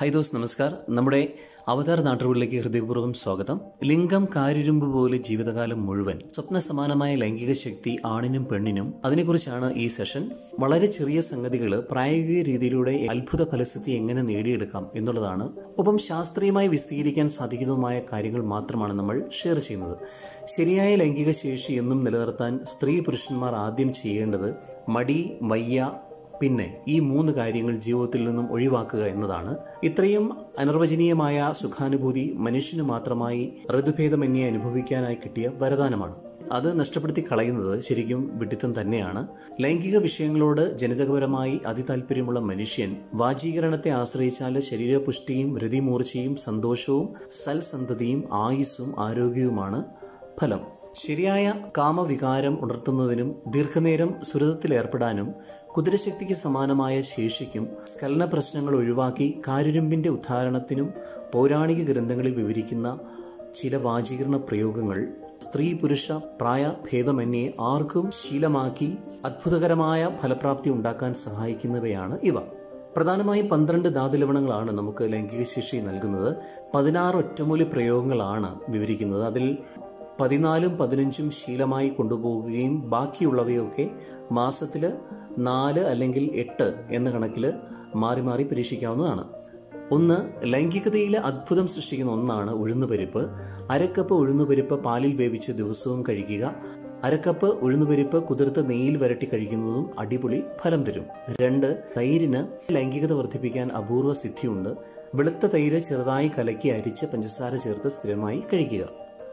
high those നമസ്കാർ നമ്മുടെ അവതാർ നാട്ടുകളിലേക്ക് ഹൃദയപൂർവ്വം സ്വാഗതം ലിംഗം കാരിരുമ്പ് പോലെ ജീവിതകാലം മുഴുവൻ സ്വപ്ന സമാനമായ ലൈംഗിക ശക്തി ആണിനും പെണ്ണിനും അതിനെക്കുറിച്ചാണ് ഈ സെഷൻ വളരെ ചെറിയ സംഗതികൾ പ്രായോഗിക രീതിയിലൂടെ അത്ഭുത ഫലസിദ്ധി എങ്ങനെ നേടിയെടുക്കാം എന്നുള്ളതാണ് ഒപ്പം ശാസ്ത്രീയമായി വിശദീകരിക്കാൻ സാധിക്കുന്നതുമായ കാര്യങ്ങൾ മാത്രമാണ് നമ്മൾ ഷെയർ ചെയ്യുന്നത് ശരിയായ ലൈംഗിക ശേഷി എന്നും നിലനിർത്താൻ സ്ത്രീ പുരുഷന്മാർ ആദ്യം ചെയ്യേണ്ടത് മടി വയ്യ പിന്നെ ഈ മൂന്ന് കാര്യങ്ങൾ ജീവിതത്തിൽ നിന്നും ഒഴിവാക്കുക എന്നതാണ് ഇത്രയും അനിർവചനീയമായ സുഖാനുഭൂതി മനുഷ്യന് മാത്രമായി ഋതുഭേദമന്യെ അനുഭവിക്കാനായി കിട്ടിയ വരദാനമാണ് അത് നഷ്ടപ്പെടുത്തി കളയുന്നത് ശരിക്കും വിഡിത്തം തന്നെയാണ് ലൈംഗിക വിഷയങ്ങളോട് ജനിതകപരമായി അതിതാല്പര്യമുള്ള മനുഷ്യൻ വാചീകരണത്തെ ആശ്രയിച്ചാൽ ശരീരപുഷ്ടിയും രതിമൂർച്ചയും സന്തോഷവും സൽസന്തതിയും ആയുസ്സും ആരോഗ്യവുമാണ് ഫലം ശരിയായ കാമവികാരം ഉണർത്തുന്നതിനും ദീർഘനേരം സുരതത്തിലേർപ്പെടാനും കുതിരശക്തിക്ക് സമാനമായ ശേഷിക്കും സ്ഖലന പ്രശ്നങ്ങൾ ഒഴിവാക്കി കാരുരുമ്പിന്റെ ഉദ്ധാരണത്തിനും പൗരാണിക ഗ്രന്ഥങ്ങളിൽ വിവരിക്കുന്ന ചില വാചീകരണ പ്രയോഗങ്ങൾ സ്ത്രീ പുരുഷ പ്രായ ഭേദമന്യേ ആർക്കും ശീലമാക്കി അത്ഭുതകരമായ ഫലപ്രാപ്തി ഉണ്ടാക്കാൻ സഹായിക്കുന്നവയാണ് ഇവ പ്രധാനമായും പന്ത്രണ്ട് ധാതുലവണങ്ങളാണ് നമുക്ക് ലൈംഗിക ശേഷി നൽകുന്നത് പതിനാറ് ഒറ്റമൂലി പ്രയോഗങ്ങളാണ് വിവരിക്കുന്നത് അതിൽ പതിനാലും പതിനഞ്ചും ശീലമായി കൊണ്ടുപോവുകയും ബാക്കിയുള്ളവയൊക്കെ മാസത്തിൽ നാല് അല്ലെങ്കിൽ എട്ട് എന്ന കണക്കിൽ മാറി മാറി പരീക്ഷിക്കാവുന്നതാണ് ഒന്ന് ലൈംഗികതയിൽ അത്ഭുതം സൃഷ്ടിക്കുന്ന ഒന്നാണ് ഉഴുന്നുപരിപ്പ് അരക്കപ്പ് ഉഴുന്നുപരിപ്പ് പാലിൽ വേവിച്ച് ദിവസവും കഴിക്കുക അരക്കപ്പ് ഉഴുന്നുപരിപ്പ് കുതിർത്ത് നെയ്യിൽ വരട്ടി കഴിക്കുന്നതും അടിപൊളി ഫലം തരും രണ്ട് തൈരിന് ലൈംഗികത വർദ്ധിപ്പിക്കാൻ അപൂർവ സിദ്ധിയുണ്ട് വെളുത്ത തൈര് ചെറുതായി കലക്കി അരിച്ച് പഞ്ചസാര ചേർത്ത് സ്ഥിരമായി കഴിക്കുക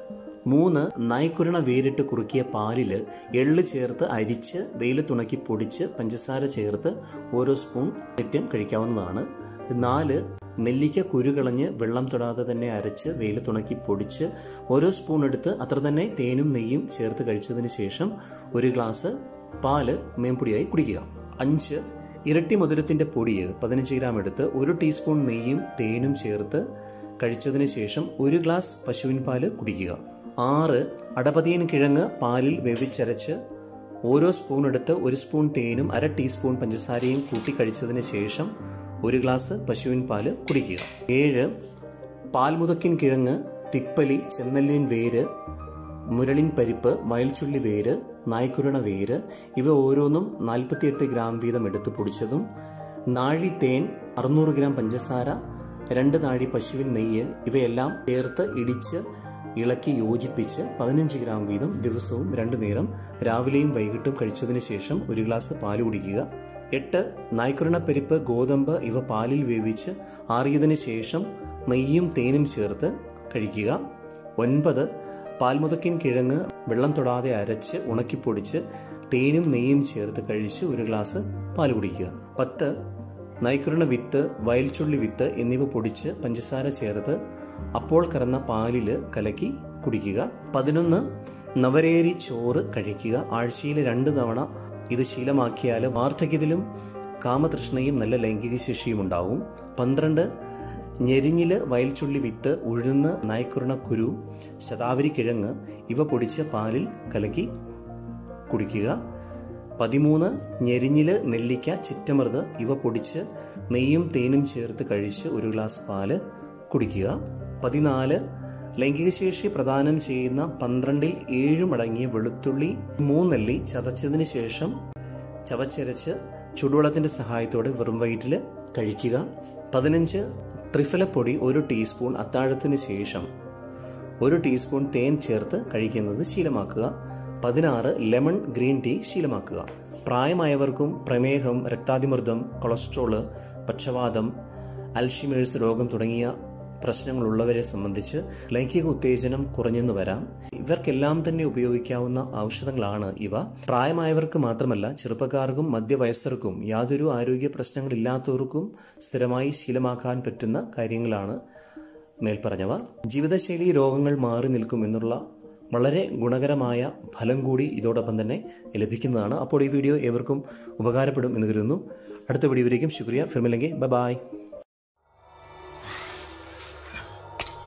മൂന്ന് നായ്ക്കുരണ വേരിട്ട് കുറുക്കിയ പാലിൽ എള്ള് ചേർത്ത് അരിച്ച് വെയിലത്തുണക്കി പൊടിച്ച് പഞ്ചസാര ചേർത്ത് ഓരോ സ്പൂൺ നിത്യം കഴിക്കാവുന്നതാണ് നാല് നെല്ലിക്ക കുരുകളഞ്ഞ് വെള്ളം തൊടാതെ തന്നെ അരച്ച് വെയിലത്തുണക്കി പൊടിച്ച് ഓരോ സ്പൂൺ എടുത്ത് അത്ര തന്നെ തേനും നെയ്യും ചേർത്ത് കഴിച്ചതിന് ശേഷം ഒരു ഗ്ലാസ് പാല് മേമ്പൊടിയായി കുടിക്കുക അഞ്ച് ഇരട്ടി മധുരത്തിൻ്റെ പൊടി പതിനഞ്ച് ഗ്രാം എടുത്ത് ഒരു ടീസ്പൂൺ നെയ്യും തേനും ചേർത്ത് കഴിച്ചതിന് ശേഷം ഒരു ഗ്ലാസ് പശുവിൻ പാല് കുടിക്കുക ആറ് അടപതിയൻ കിഴങ്ങ് പാലിൽ വേവിച്ചരച്ച് ഓരോ സ്പൂൺ എടുത്ത് ഒരു സ്പൂൺ തേനും അര ടീസ്പൂൺ പഞ്ചസാരയും കൂട്ടി കഴിച്ചതിന് ശേഷം ഒരു ഗ്ലാസ് പശുവിൻ പാല് കുടിക്കുക ഏഴ് പാൽമുതക്കിൻ കിഴങ്ങ് തിപ്പലി ചെന്നല്ലിൻ വേര് മുരളിൻ പരിപ്പ് മയിൽച്ചുള്ളി വേര് നായ്ക്കുരുണ വേര് ഇവ ഓരോന്നും നാൽപ്പത്തിയെട്ട് ഗ്രാം വീതം എടുത്ത് പൊടിച്ചതും നാഴി തേൻ അറുന്നൂറ് ഗ്രാം പഞ്ചസാര രണ്ട് നാഴി പശുവിൻ നെയ്യ് ഇവയെല്ലാം ചേർത്ത് ഇടിച്ച് ഇളക്കി യോജിപ്പിച്ച് പതിനഞ്ച് ഗ്രാം വീതം ദിവസവും രണ്ടു നേരം രാവിലെയും വൈകിട്ടും കഴിച്ചതിന് ശേഷം ഒരു ഗ്ലാസ് പാല് കുടിക്കുക എട്ട് നായ്ക്കുരണപ്പരിപ്പ് ഗോതമ്പ് ഇവ പാലിൽ വേവിച്ച് ആറിയതിനു ശേഷം നെയ്യും തേനും ചേർത്ത് കഴിക്കുക ഒൻപത് പാൽമുതക്കിൻ കിഴങ്ങ് വെള്ളം തൊടാതെ അരച്ച് ഉണക്കിപ്പൊടിച്ച് തേനും നെയ്യും ചേർത്ത് കഴിച്ച് ഒരു ഗ്ലാസ് പാൽ കുടിക്കുക പത്ത് നൈക്കുരണ വിത്ത് വയൽച്ചുള്ളി വിത്ത് എന്നിവ പൊടിച്ച് പഞ്ചസാര ചേർത്ത് അപ്പോൾ കറന്ന പാലിൽ കലക്കി കുടിക്കുക പതിനൊന്ന് നവരേരി ചോറ് കഴിക്കുക ആഴ്ചയിൽ രണ്ട് തവണ ഇത് ശീലമാക്കിയാൽ വാർദ്ധക്യത്തിലും കാമതൃഷ്ണയും നല്ല ലൈംഗിക ശേഷിയും ഉണ്ടാവും പന്ത്രണ്ട് ഞെരിഞ്ഞില് വയൽച്ചുള്ളി വിത്ത് ഉഴുന്ന് നായ്ക്കുറണ കുരു ശതാവരി കിഴങ്ങ് ഇവ പൊടിച്ച് പാലിൽ കലക്കി കുടിക്കുക പതിമൂന്ന് ഞെരിഞ്ഞില് നെല്ലിക്ക ചിറ്റമൃത് ഇവ പൊടിച്ച് നെയ്യും തേനും ചേർത്ത് കഴിച്ച് ഒരു ഗ്ലാസ് പാല് കുടിക്കുക പതിനാല് ലൈംഗികശേഷി പ്രദാനം ചെയ്യുന്ന പന്ത്രണ്ടിൽ ഏഴും അടങ്ങിയ വെളുത്തുള്ളി മൂന്നല്ലി ചതച്ചതിന് ശേഷം ചവച്ചരച്ച് ചുടുവെള്ളത്തിൻ്റെ സഹായത്തോടെ വെറും വയറ്റിൽ കഴിക്കുക പതിനഞ്ച് ത്രിഫലപ്പൊടി ഒരു ടീസ്പൂൺ അത്താഴത്തിന് ശേഷം ഒരു ടീസ്പൂൺ തേൻ ചേർത്ത് കഴിക്കുന്നത് ശീലമാക്കുക പതിനാറ് ലെമൺ ഗ്രീൻ ടീ ശീലമാക്കുക പ്രായമായവർക്കും പ്രമേഹം രക്താതിമർദ്ദം കൊളസ്ട്രോള് പക്ഷവാതം അൽഷിമേഴ്സ് രോഗം തുടങ്ങിയ പ്രശ്നങ്ങളുള്ളവരെ സംബന്ധിച്ച് ലൈംഗിക ഉത്തേജനം കുറഞ്ഞെന്ന് വരാം ഇവർക്കെല്ലാം തന്നെ ഉപയോഗിക്കാവുന്ന ഔഷധങ്ങളാണ് ഇവ പ്രായമായവർക്ക് മാത്രമല്ല ചെറുപ്പക്കാർക്കും മധ്യവയസ്കർക്കും യാതൊരു ആരോഗ്യ പ്രശ്നങ്ങളില്ലാത്തവർക്കും സ്ഥിരമായി ശീലമാക്കാൻ പറ്റുന്ന കാര്യങ്ങളാണ് മേൽപ്പറഞ്ഞവ ജീവിതശൈലി രോഗങ്ങൾ മാറി നിൽക്കും എന്നുള്ള വളരെ ഗുണകരമായ ഫലം കൂടി ഇതോടൊപ്പം തന്നെ ലഭിക്കുന്നതാണ് അപ്പോൾ ഈ വീഡിയോ ഏവർക്കും ഉപകാരപ്പെടും എന്ന് കരുതുന്നു അടുത്ത വീഡിയോയിലേക്കും ശുക്രിയ ഫിർമില്ലെങ്കിൽ ബൈ ബായ്